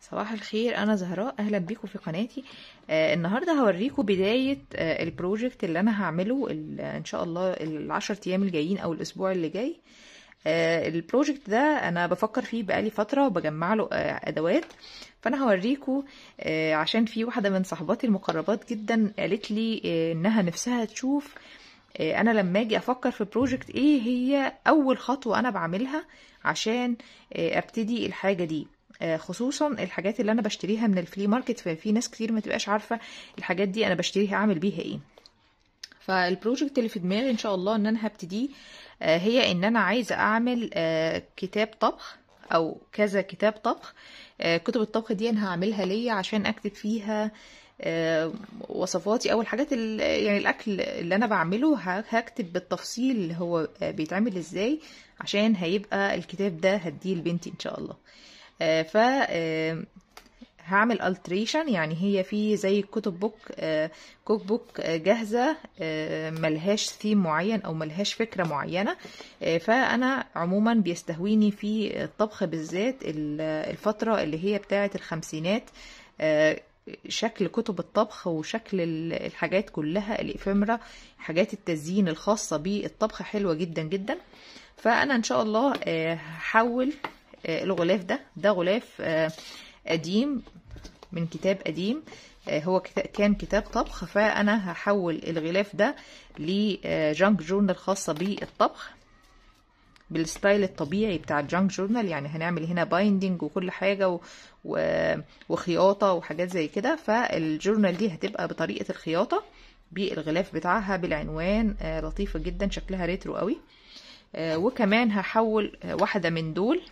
صباح الخير انا زهراء اهلا بيكم في قناتي آه النهارده هوريكم بدايه آه البروجكت اللي انا هعمله ال- ان شاء الله العشر ايام الجايين او الاسبوع اللي جاي آه البروجكت ده انا بفكر فيه بقالي فتره وبجمع له آه ادوات فانا هوريكم آه عشان في واحده من صحباتي المقربات جدا قالت لي آه انها نفسها تشوف آه، انا لما اجي افكر في بروجكت ايه هي اول خطوه انا بعملها عشان آه، ابتدي الحاجه دي آه، خصوصا الحاجات اللي انا بشتريها من الفلي ماركت ففي ناس كتير ما تبقاش عارفه الحاجات دي انا بشتريها اعمل بيها ايه فالبروجكت اللي في دماغي ان شاء الله ان انا هبتديه آه، هي ان انا عايزه اعمل آه، كتاب طبخ او كذا كتاب طبخ آه، كتب الطبخ دي انا هعملها ليا عشان اكتب فيها آه، وصفاتي او الحاجات ال- يعني الاكل اللي انا بعمله ه- هكتب بالتفصيل هو آه، بيتعمل ازاي عشان هيبقى الكتاب ده هديه لبنتي ان شاء الله آه، ف آه، هعمل التريشن يعني هي في زي كتب بوك آه، كوك بوك آه، جاهزة آه، ملهاش ثيم معين او ملهاش فكرة معينة آه، فانا عموما بيستهويني في الطبخ بالذات ال- الفترة اللي هي بتاعة الخمسينات آه، شكل كتب الطبخ وشكل ال- الحاجات كلها الإفمرة حاجات التزيين الخاصة بالطبخ حلوة جدا جدا فأنا إن شاء الله آه، هحول آه، الغلاف ده ده غلاف آه، قديم من كتاب قديم آه، هو كتا- كان كتاب طبخ فأنا هحول الغلاف ده لجانك جورنال خاصة بالطبخ بالستايل الطبيعي بتاع الجانك جورنال يعني هنعمل هنا بايندنج وكل حاجة و... و... وخياطة وحاجات زي كده فالجورنال دي هتبقى بطريقة الخياطة بالغلاف بتاعها بالعنوان آه، لطيفة جدا شكلها ريترو قوي آه، وكمان هحول آه، واحدة من دول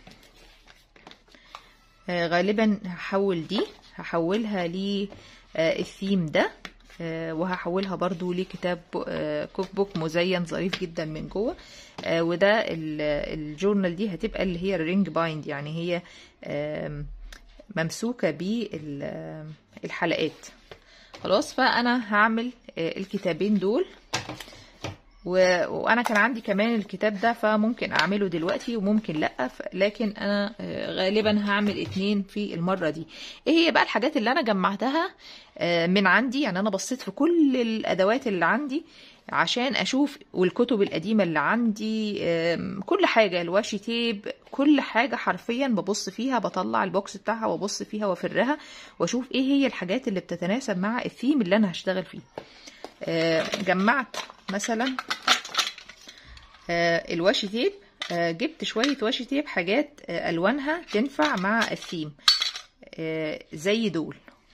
آه، غالبا هحول دي هحولها للثيم ده آه، وهحولها برضو لكتاب بو- آه، كوك بوك مزين ظريف جدا من جوه آه، وده ال- الجورنال دي هتبقى اللي هي الرينج بايند يعني هي آم، ممسوكة بالحلقات خلاص فأنا هعمل آه، الكتابين دول و... وانا كان عندي كمان الكتاب ده فممكن اعمله دلوقتي وممكن لا ف... لكن انا آه، غالبا هعمل اتنين في المرة دي ايه هي بقى الحاجات اللي انا جمعتها آه، من عندي يعني انا بصيت في كل الادوات اللي عندي عشان اشوف والكتب القديمة اللي عندي آم، كل حاجة الواشي تيب كل حاجة حرفيا ببص فيها بطلع البوكس بتاعها وابص فيها وافرها واشوف ايه هي الحاجات اللي بتتناسب مع الثيم اللي انا هشتغل فيه آه، جمعت مثلا آه، الواشي تيب آه، جبت شوية واشي تيب حاجات آه، ألوانها تنفع مع الثيم آه، زي دول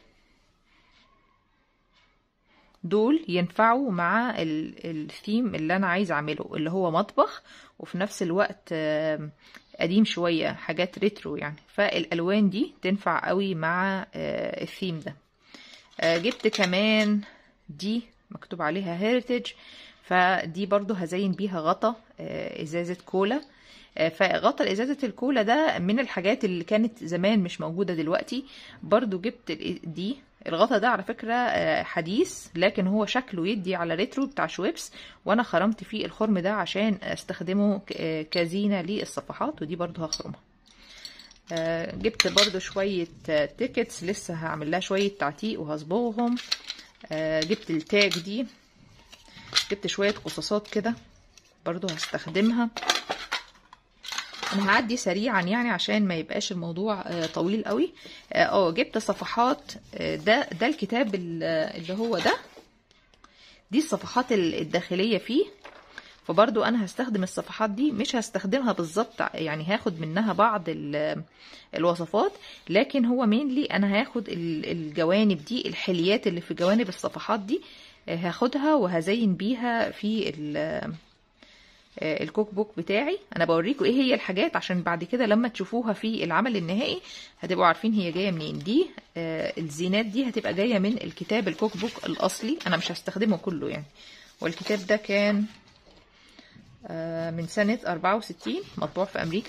دول ينفعوا مع ال- الثيم اللي أنا عايز أعمله اللي هو مطبخ وفي نفس الوقت آه، قديم شوية حاجات ريترو يعني فالألوان دي تنفع قوي مع آه، الثيم ده آه، جبت كمان دي مكتوب عليها هيريتج فدي برضو هزين بيها غطا آه، ازازة كولا آه، فغطا ازازة الكولا ده من الحاجات اللي كانت زمان مش موجودة دلوقتي برضو جبت ال- دي الغطا ده على فكرة آه، حديث لكن هو شكله يدي على ريترو بتاع شويبس وانا خرمت فيه الخرم ده عشان استخدمه ك- آه، كزينة للصفحات ودي برضو هخرمها آه، جبت برضو شوية آه، تيكتس لسه هعمل لها شوية تعتيق وهصبغهم آه، جبت التاج دي جبت شوية قصاصات كده برضو هستخدمها انا هعدي سريعا يعني عشان ما يبقاش الموضوع آه، طويل قوي اه آه، جبت صفحات آه، ده ده الكتاب ال- اللي هو ده دي الصفحات ال- الداخلية فيه فبرضو انا هستخدم الصفحات دي مش هستخدمها بالظبط يعني هاخد منها بعض ال- الوصفات لكن هو مينلي انا هاخد ال- الجوانب دي الحليات اللي في جوانب الصفحات دي آه، هاخدها وهزين بيها في ال- آه، الكوك بوك بتاعي انا بوريكم ايه هي الحاجات عشان بعد كده لما تشوفوها في العمل النهائي هتبقوا عارفين هي جايه منين دي آه، الزينات دي هتبقى جايه من الكتاب الكوك بوك الاصلي انا مش هستخدمه كله يعني والكتاب ده كان آه، من سنة 64 مطبوع في أمريكا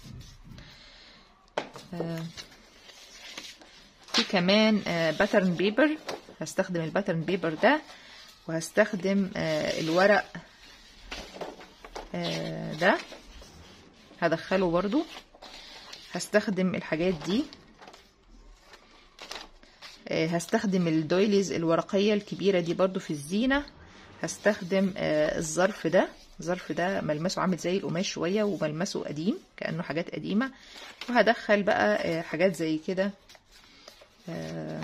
آه، في كمان باترن بيبر هستخدم الباترن بيبر ده وهستخدم آه، الورق آه، ده هدخله برضو هستخدم الحاجات دي آه، هستخدم الدويليز الورقية الكبيرة دي برضو في الزينة هستخدم آه، الظرف ده الظرف ده ملمسه عامل زي القماش شوية وملمسه قديم كأنه حاجات قديمة وهدخل بقى آه، حاجات زي كده آه،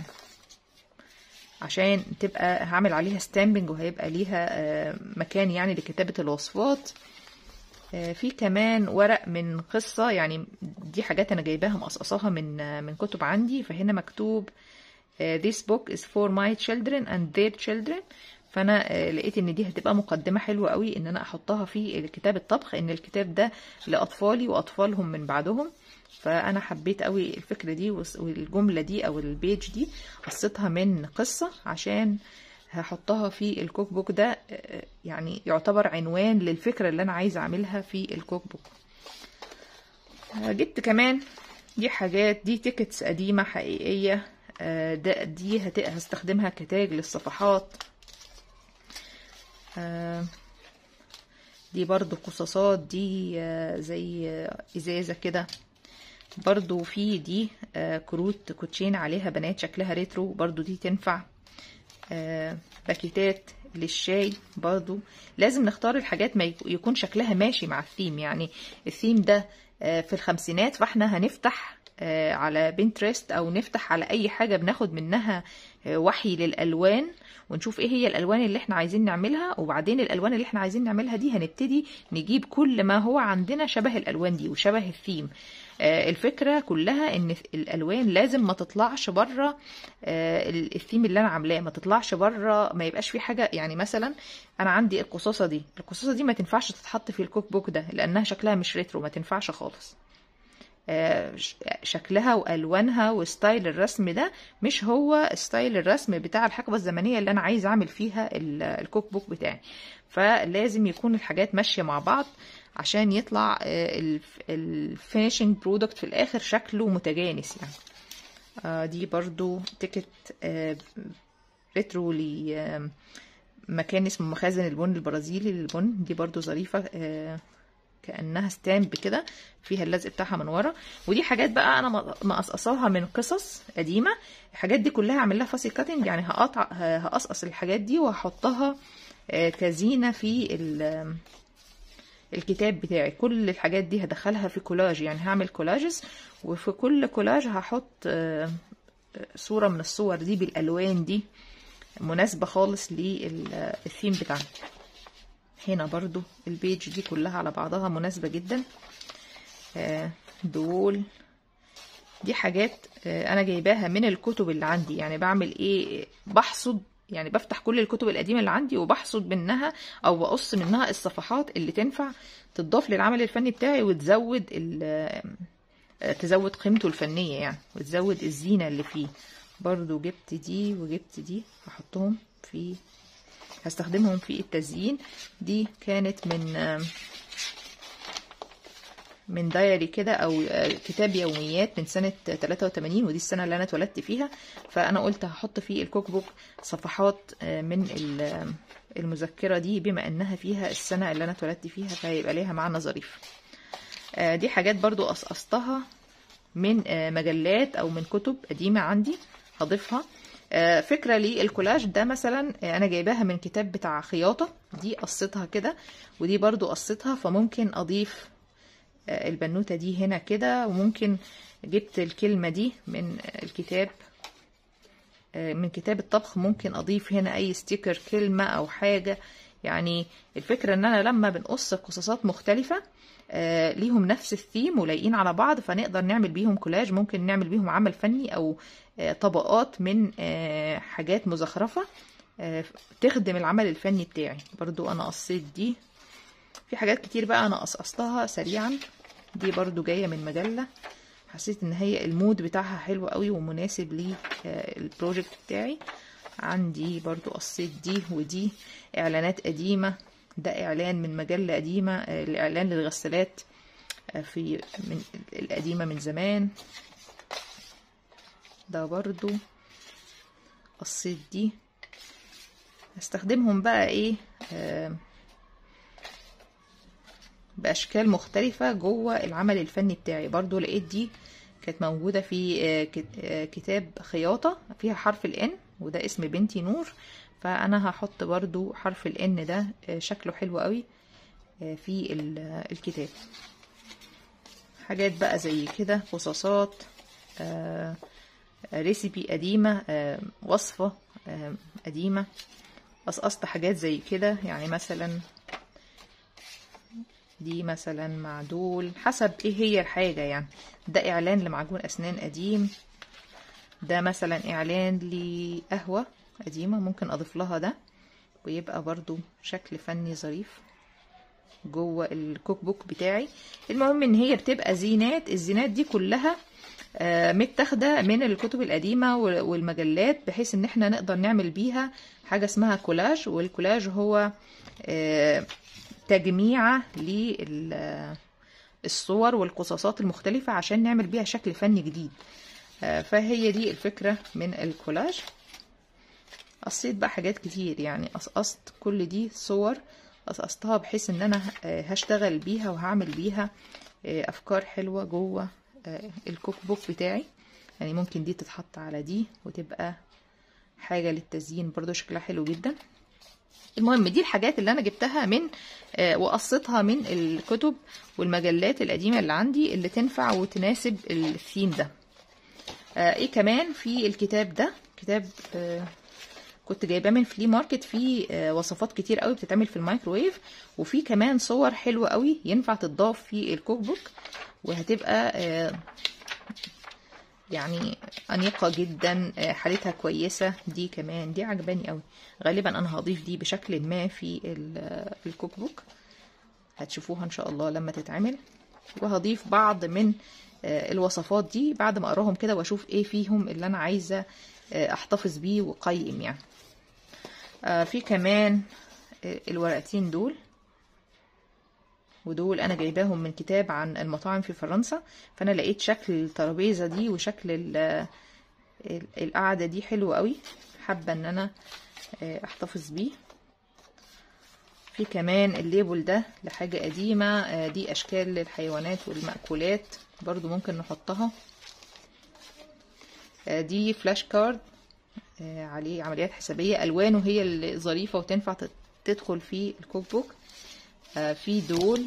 عشان تبقى هعمل عليها ستامبنج وهيبقى ليها آه، مكان يعني لكتابة الوصفات آه، في كمان ورق من قصة يعني دي حاجات أنا جايباها مقصقصاها من آه، من كتب عندي فهنا مكتوب آه، This book is for my children and their children فأنا آه، لقيت إن دي هتبقى مقدمة حلوة قوي إن أنا أحطها في كتاب الطبخ إن الكتاب ده لأطفالي وأطفالهم من بعدهم فأنا حبيت قوي الفكرة دي والس- والجملة دي أو البيج دي قصتها من قصة عشان هحطها في الكوك بوك ده آه، يعني يعتبر عنوان للفكرة اللي أنا عايزة أعملها في الكوك بوك آه، جبت كمان دي حاجات دي تيكتس قديمة حقيقية آه، ده دي هت- هستخدمها كتاج للصفحات آه، دي برضو قصاصات دي آه، زي آه، ازازة كده برضو في دي آه، كروت كوتشين عليها بنات شكلها ريترو برضو دي تنفع آه، باكيتات للشاي برضو لازم نختار الحاجات ما يك- يكون شكلها ماشي مع الثيم يعني الثيم ده آه، في الخمسينات فاحنا هنفتح آه، على بنترست او نفتح على اي حاجة بناخد منها آه، وحي للالوان ونشوف ايه هي الالوان اللي احنا عايزين نعملها وبعدين الالوان اللي احنا عايزين نعملها دي هنبتدي نجيب كل ما هو عندنا شبه الالوان دي وشبه الثيم آه، الفكرة كلها ان الالوان لازم ما تطلعش بره آه، ال- الثيم اللي انا عاملاه ما تطلعش بره ما يبقاش في حاجة يعني مثلا انا عندي القصاصة دي القصاصة دي ما تنفعش تتحط في الكوك بوك ده لانها شكلها مش ريترو ما تنفعش خالص آه، ش- شكلها والوانها وستايل الرسم ده مش هو ستايل الرسم بتاع الحقبه الزمنيه اللي انا عايز اعمل فيها ال- الكوك بوك بتاعي فلازم يكون الحاجات ماشيه مع بعض عشان يطلع الفينيشنج برودكت في الاخر شكله متجانس يعني آه، دي برضو تيكت آه، ريترو ل آه، مكان اسمه مخازن البن البرازيلي للبن دي برضو ظريفة آه، كأنها ستامب كده فيها اللزق بتاعها من ورا ودي حاجات بقى انا م- مقصقصاها من قصص قديمة الحاجات دي كلها هعمل لها فاسي كاتنج يعني هقطع ه- هقصقص الحاجات دي وهحطها آه، كزينة في ال- الكتاب بتاعي كل الحاجات دي هدخلها في كولاج يعني هعمل كولاجز وفي كل كولاج هحط آه، صورة من الصور دي بالألوان دي مناسبة خالص للثيم بتاعنا هنا برضو البيج دي كلها على بعضها مناسبة جدا آه، دول دي حاجات آه، انا جايباها من الكتب اللي عندي يعني بعمل ايه بحصد يعني بفتح كل الكتب القديمة اللي عندي وبحصد منها او بقص منها الصفحات اللي تنفع تضاف للعمل الفني بتاعي وتزود ال- آه، تزود قيمته الفنية يعني وتزود الزينة اللي فيه برضو جبت دي وجبت دي هحطهم في هستخدمهم في التزيين دي كانت من آم، من دايري كده او آه، كتاب يوميات من سنة 83 ودي السنة اللي انا اتولدت فيها فانا قلت هحط في الكوك بوك صفحات آه، من ال- آه، المذكرة دي بما انها فيها السنة اللي انا اتولدت فيها فهيبقى ليها معنى ظريف آه، دي حاجات برضو قصقصتها من آه، مجلات او من كتب قديمة عندي هضيفها آه، فكرة للكولاج ده مثلا آه، انا جايباها من كتاب بتاع خياطة دي قصتها كده ودي برضو قصتها فممكن اضيف آه، البنوتة دي هنا كده وممكن جبت الكلمة دي من آه، الكتاب آه، من كتاب الطبخ ممكن اضيف هنا اي ستيكر كلمة او حاجة يعني الفكرة ان انا لما بنقص قصصات مختلفة آه، ليهم نفس الثيم ولايقين على بعض فنقدر نعمل بيهم كولاج ممكن نعمل بيهم عمل فني او آه، طبقات من آه، حاجات مزخرفة آه، تخدم العمل الفني بتاعي برضو انا قصيت دي في حاجات كتير بقى انا قصقصتها سريعا دي برضو جاية من مجلة حسيت ان هي المود بتاعها حلو قوي ومناسب للبروجكت بتاعي عندي برضو قصيت دي ودي اعلانات قديمة ده اعلان من مجلة قديمة آه، الاعلان للغسالات آه، في من القديمة من زمان ده برضو قصيت دي هستخدمهم بقى ايه آه بأشكال مختلفة جوه العمل الفني بتاعي برضو لقيت دي كانت موجودة في آه، كت- آه، كتاب خياطة فيها حرف الان وده اسم بنتي نور فانا هحط برضو حرف الان ده آه، شكله حلو قوي آه، في ال- آه، الكتاب حاجات بقى زي كده قصاصات آه، ريسيبي قديمة آه، وصفة آه، قديمة قصقصت حاجات زي كده يعني مثلا دي مثلا معدول حسب ايه هي الحاجة يعني ده اعلان لمعجون اسنان قديم ده مثلا اعلان لقهوة قديمة ممكن اضيف لها ده ويبقى برضو شكل فني ظريف جوه الكوك بوك بتاعي المهم ان هي بتبقى زينات الزينات دي كلها آه، متاخده من الكتب القديمه وال- والمجلات بحيث ان احنا نقدر نعمل بيها حاجه اسمها كولاج والكولاج هو آه، تجميعه للصور والقصاصات المختلفه عشان نعمل بيها شكل فني جديد آه، فهي دي الفكره من الكولاج قصيت بقى حاجات كتير يعني قصقصت كل دي صور قصقصتها بحيث ان انا آه، هشتغل بيها وهعمل بيها آه، افكار حلوه جوه آه، الكوك بوك بتاعي يعني ممكن دي تتحط على دي وتبقى حاجه للتزيين برضو شكلها حلو جدا المهم دي الحاجات اللي انا جبتها من آه، وقصيتها من الكتب والمجلات القديمه اللي عندي اللي تنفع وتناسب الثيم ده آه، ايه كمان في الكتاب ده كتاب آه، كنت جايباه من فلي ماركت فيه آه، وصفات كتير قوي بتتعمل في الميكروويف وفي كمان صور حلوه قوي ينفع تتضاف في الكوك بوك وهتبقى آه، يعني أنيقة جدا آه، حالتها كويسة دي كمان دي عجباني قوي غالبا أنا هضيف دي بشكل ما في ال- الكوك بوك هتشوفوها إن شاء الله لما تتعمل وهضيف بعض من آه، الوصفات دي بعد ما أقراهم كده وأشوف إيه فيهم اللي أنا عايزة آه، أحتفظ بيه وقيم يعني آه، في كمان آه، الورقتين دول ودول انا جايباهم من كتاب عن المطاعم في فرنسا فانا لقيت شكل الترابيزه دي وشكل ال- ال- القعده دي حلو قوي حابه ان انا آه، احتفظ بيه في كمان الليبل ده لحاجه قديمه آه، دي اشكال للحيوانات والمأكولات برضو ممكن نحطها آه، دي فلاش كارد آه، عليه عمليات حسابيه الوانه هي اللي ظريفه وتنفع تت- تدخل في الكوك بوك آه، في دول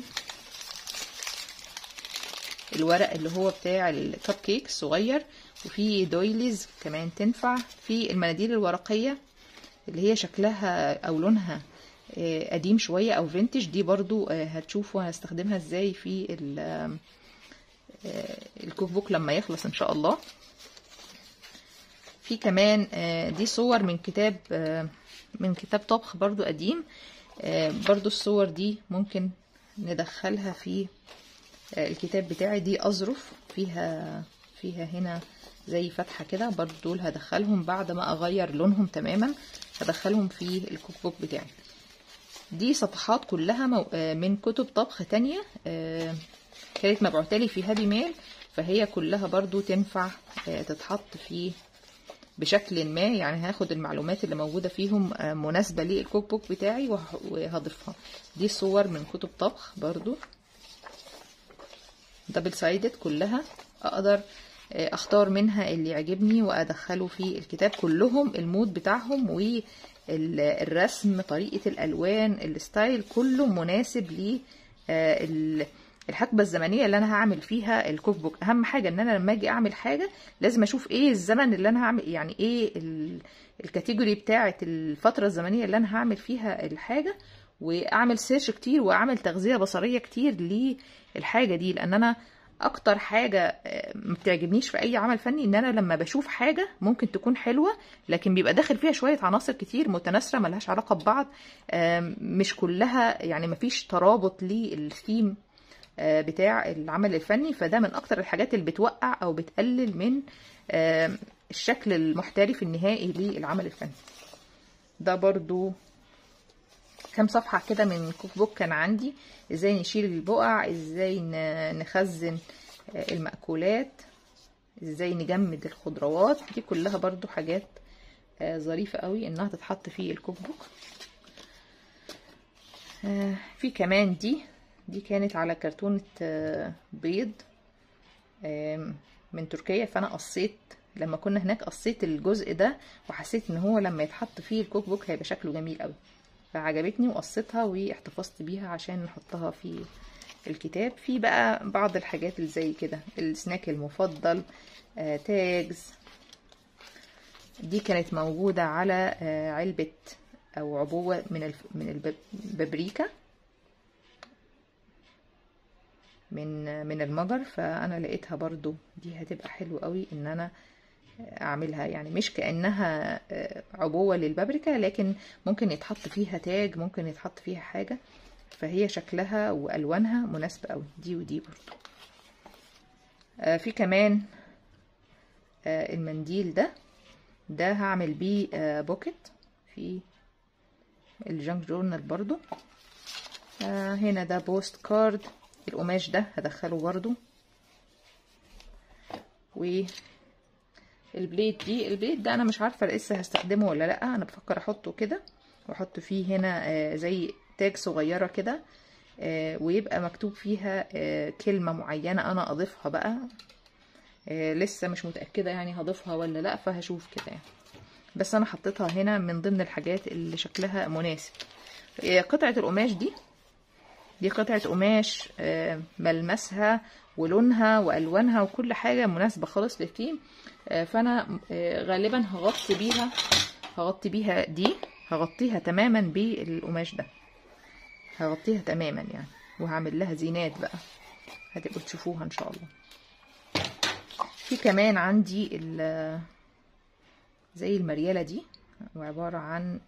الورق اللي هو بتاع الكب كيك صغير وفي دويليز كمان تنفع في المناديل الورقية اللي هي شكلها او لونها آه، قديم شوية او فينتج دي برضو آه، هتشوفوا هستخدمها ازاي في ال- آه، الكوك بوك لما يخلص ان شاء الله في كمان آه، دي صور من كتاب آه، من كتاب طبخ برضو قديم آه، برضو الصور دي ممكن ندخلها في آه، الكتاب بتاعي دي أظرف فيها فيها هنا زي فتحة كده برضو دول هدخلهم بعد ما أغير لونهم تماما هدخلهم في الكوك بوك بتاعي دي صفحات كلها مو- آه، من كتب طبخ تانية آه، كانت مبعوتالي في هابي ميل فهي كلها برضو تنفع آه، تتحط في بشكل ما يعني هاخد المعلومات اللي موجودة فيهم آه، مناسبة للكوك بوك بتاعي وه- وهضيفها دي صور من كتب طبخ برضو دبل سايدد كلها اقدر آه، اختار منها اللي يعجبني وادخله في الكتاب كلهم المود بتاعهم والرسم طريقة الالوان الستايل كله مناسب ل آه، ال- الحقبة الزمنية اللي انا هعمل فيها الكوك بوك اهم حاجة ان انا لما اجي اعمل حاجة لازم اشوف ايه الزمن اللي انا هعمل يعني ايه ال- الكاتيجوري بتاعة الفترة الزمنية اللي انا هعمل فيها الحاجة واعمل سيرش كتير واعمل تغذية بصرية كتير للحاجة دي لان انا اكتر حاجة آه، ما بتعجبنيش في اي عمل فني ان انا لما بشوف حاجة ممكن تكون حلوة لكن بيبقى داخل فيها شوية عناصر كتير متناثرة ملهاش علاقة ببعض آم، مش كلها يعني مفيش ترابط للثيم آه، بتاع العمل الفني فده من اكتر الحاجات اللي بتوقع او بتقلل من آم، الشكل المحترف النهائي للعمل الفني ده برضو كام صفحة كده من كوك بوك كان عندي ازاي نشيل البقع ازاي ن- نخزن آه، المأكولات ازاي نجمد الخضروات دي كلها برضو حاجات آه، ظريفة قوي انها تتحط في الكوك بوك آه، في كمان دي دي كانت على كرتونة آه، بيض آم، من تركيا فانا قصيت لما كنا هناك قصيت الجزء ده وحسيت ان هو لما يتحط فيه الكوك بوك هيبقى شكله جميل قوي فعجبتني وقصيتها واحتفظت بيها عشان نحطها في الكتاب في بقى بعض الحاجات اللي زي كده السناك المفضل آه تاجز دي كانت موجودة على آه علبة او عبوة من الف... من البابريكا من من المجر فانا لقيتها برضو دي هتبقى حلو قوي ان انا اعملها يعني مش كانها عبوه للبابريكا لكن ممكن يتحط فيها تاج ممكن يتحط فيها حاجه فهي شكلها والوانها مناسبه قوي دي ودي برضو في كمان المنديل ده ده هعمل بيه بوكت في الجانك جورنال برضو هنا ده بوست كارد القماش ده هدخله برضو و البليد دي البليد ده انا مش عارفه لسه هستخدمه ولا لا انا بفكر احطه كده واحط فيه هنا آه زي تاج صغيره كده آه ويبقى مكتوب فيها آه كلمه معينه انا اضيفها بقى لسه مش متاكده يعني هضيفها ولا لا فهشوف كده يعني بس انا حطيتها هنا من ضمن الحاجات اللي شكلها مناسب قطعه القماش دي دي قطعة قماش ملمسها ولونها والوانها وكل حاجة مناسبة خالص للثيم فانا غالبا هغطي بيها هغطي بيها دي هغطيها تماما بالقماش ده هغطيها تماما يعني وهعمل لها زينات بقى هتبقوا تشوفوها ان شاء الله في كمان عندي زي المريالة دي وعبارة عن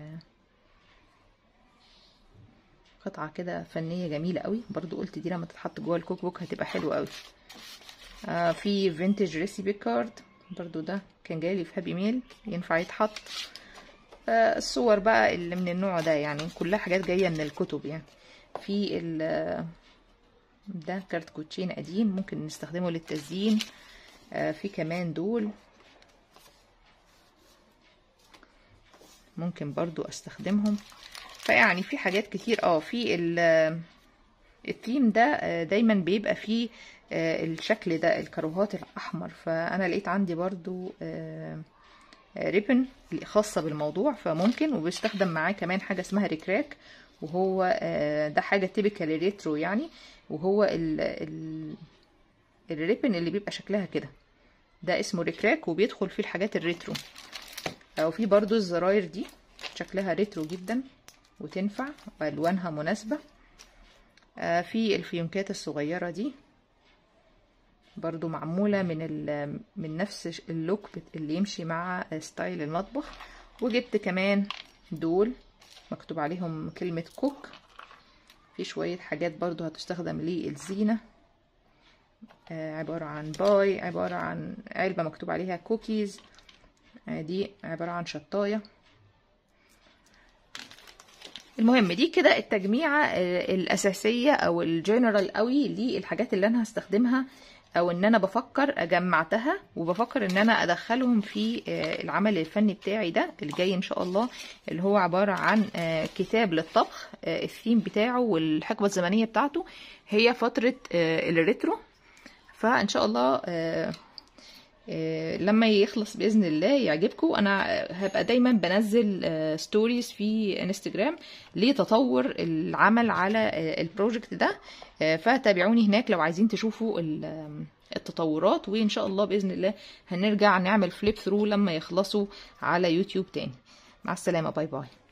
قطعة كده فنية جميلة قوي برضو قلت دي لما تتحط جوه الكوك بوك هتبقى حلوة قوي آه في فينتج ريسيبي كارد برضو ده كان جايلي في هابي ميل ينفع يتحط آه الصور بقى اللي من النوع ده يعني كلها حاجات جاية من الكتب يعني في ال ده كارت كوتشين قديم ممكن نستخدمه للتزيين آه في كمان دول ممكن برضو استخدمهم فيعني في حاجات كتير اه في الثيم ده دايما بيبقى فيه الشكل ده الكاروهات الاحمر فانا لقيت عندي برضو ريبن خاصة بالموضوع فممكن وبيستخدم معاه كمان حاجة اسمها ريكراك وهو ده حاجة تيبيكال ريترو يعني وهو ال ال الريبن اللي بيبقى شكلها كده ده اسمه ريكراك وبيدخل فيه الحاجات الريترو او في برضو الزراير دي شكلها ريترو جدا وتنفع والوانها مناسبة آه في الفيونكات الصغيرة دي برضو معمولة من من نفس اللوك اللي يمشي مع ستايل المطبخ وجبت كمان دول مكتوب عليهم كلمة كوك في شوية حاجات برضو هتستخدم للزينة آه عبارة عن باي عبارة عن علبة مكتوب عليها كوكيز آه دي عبارة عن شطاية المهم دي كده التجميعة الأساسية أو الجنرال قوي للحاجات اللي أنا هستخدمها أو إن أنا بفكر أجمعتها وبفكر إن أنا أدخلهم في العمل الفني بتاعي ده اللي جاي إن شاء الله اللي هو عبارة عن كتاب للطبخ الثيم بتاعه والحقبة الزمنية بتاعته هي فترة الريترو فإن شاء الله لما يخلص باذن الله يعجبكم انا هبقى دايما بنزل ستوريز في انستجرام لتطور العمل على البروجكت ده فتابعوني هناك لو عايزين تشوفوا التطورات وان شاء الله باذن الله هنرجع نعمل فليب ثرو لما يخلصوا على يوتيوب تاني مع السلامه باي باي